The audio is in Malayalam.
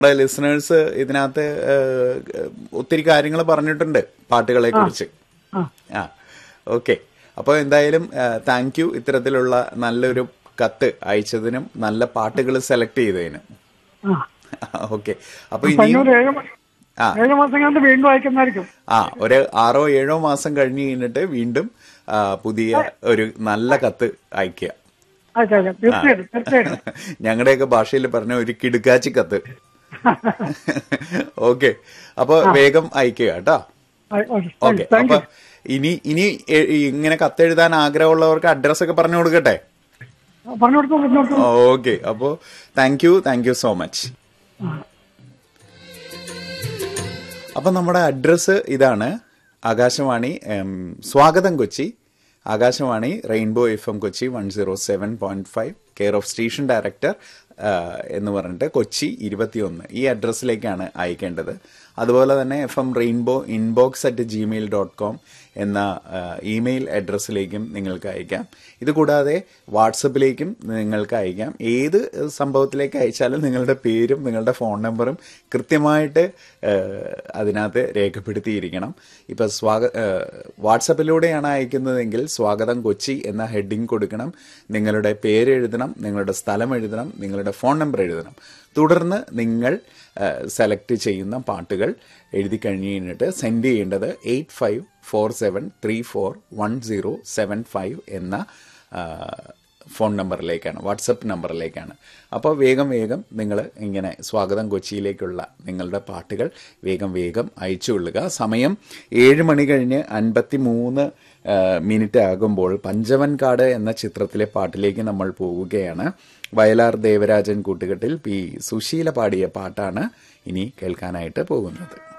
നമ്മുടെ ലിസണേഴ്സ് ഇതിനകത്ത് ഏഹ്, ഒത്തിരി കാര്യങ്ങൾ പറഞ്ഞിട്ടുണ്ട് പാട്ടുകളെ കുറിച്ച് ആ ആ ഓക്കെ അപ്പോൾ എന്തായാലും താങ്ക് യു ഇത്തരത്തിലുള്ള നല്ലൊരു കത്ത് അയച്ചതിനും നല്ല പാട്ടുകൾ സെലക്ട് ചെയ്തതിനും ആ ഓക്കെ അപ്പൊ അപ്പൊ ഇനിയും ഇന്നൊരു ഏഴ് മ- ആ. ഏഴ് മാസം കഴിഞ്ഞ് വീണ്ടും അയക്കുന്നതായിരിക്കും ആ ഒരു ആറോ ഏഴോ മാസം കഴിഞ്ഞ് കഴിഞ്ഞിട്ട് വീണ്ടും ആ, പുതിയ ഒരു നല്ല കത്ത് അയക്കുക അയക്കാം അയക്കാം തീർച്ചയായിട്ടും തീർച്ചയായിട്ടും ഞങ്ങളുടെയൊക്കെ ഭാഷയിൽ പറഞ്ഞ ഒരു കിടുക്കാച്ചി കത്ത് ഓക്കെ അപ്പൊ വേഗം അയക്കുക കേട്ടോ ഓക്കെ താങ്ക് അപ്പൊ യു ഇനി ഇനി എ- ഇങ്ങനെ കത്തെഴുതാൻ ആഗ്രഹമുള്ളവർക്ക് അഡ്രസ് ഒക്കെ പറഞ്ഞു കൊടുക്കട്ടെ പറഞ്ഞു കൊടുത്തു പറഞ്ഞു കൊടുത്തു ഓക്കെ അപ്പോ thank you thank you so much അപ്പൊ നമ്മുടെ അഡ്രസ്സ് ഇതാണ് ആകാശവാണി എം, സ്വാഗതം Kochi Akashvani rainbow F M Kochi one zero seven point five care of station director ആ, എന്ന് പറഞ്ഞിട്ട് കൊച്ചി ഇരുപത്തിയൊന്ന് ഈ അഡ്രസ്സിലേക്കാണ് അയക്കേണ്ടത് അതുപോലെ തന്നെ F M rainbow inbox at Gmail dot com എന്ന ആ, ഇമെയിൽ അഡ്രസ്സിലേക്കും നിങ്ങൾക്ക് അയക്കാം ഇത് കൂടാതെ വാട്സപ്പിലേക്കും നിങ്ങൾക്ക് അയക്കാം ഏത് സംഭവത്തിലേക്ക് അയച്ചാലും നിങ്ങളുടെ പേരും നിങ്ങളുടെ ഫോൺ നമ്പറും കൃത്യമായിട്ട് ആ, അതിനകത്ത് രേഖപ്പെടുത്തിയിരിക്കണം ഇപ്പം സ്വാഗ ആ, വാട്സപ്പിലൂടെയാണ് അയക്കുന്നതെങ്കിൽ സ്വാഗതം കൊച്ചി എന്ന ഹെഡിങ് കൊടുക്കണം നിങ്ങളുടെ പേര് എഴുതണം നിങ്ങളുടെ സ്ഥലം എഴുതണം നിങ്ങളുടെ ഫോൺ നമ്പർ എഴുതണം തുടർന്ന് നിങ്ങൾ സെലക്ട് ചെയ്യുന്ന പാട്ടുകൾ എഴുതി കഴിഞ്ഞ് കഴിഞ്ഞിട്ട് സെൻഡ് ചെയ്യേണ്ടത് eight five four seven three four one zero seven five എന്ന ആ, ഫോൺ നമ്പറിലേക്കാണ് വാട്സപ്പ് നമ്പറിലേക്കാണ് അപ്പോൾ വേഗം വേഗം നിങ്ങൾ ഇങ്ങനെ സ്വാഗതം കൊച്ചിയിലേക്കുള്ള നിങ്ങളുടെ പാട്ടുകൾ വേഗം വേഗം അയച്ചുകൊള്ളുക സമയം ഏഴ് മണി കഴിഞ്ഞ് അൻപത്തി മൂന്ന് മിനിറ്റ് ആകുമ്പോൾ പഞ്ചവൻകാട് എന്ന ചിത്രത്തിലെ പാട്ടിലേക്ക് നമ്മൾ പോവുകയാണ് വയലാർ ദേവരാജൻ കൂട്ടുകെട്ടിൽ പി സുശീല പാടിയ പാട്ടാണ് ഇനി കേൾക്കാനായിട്ട് പോകുന്നത്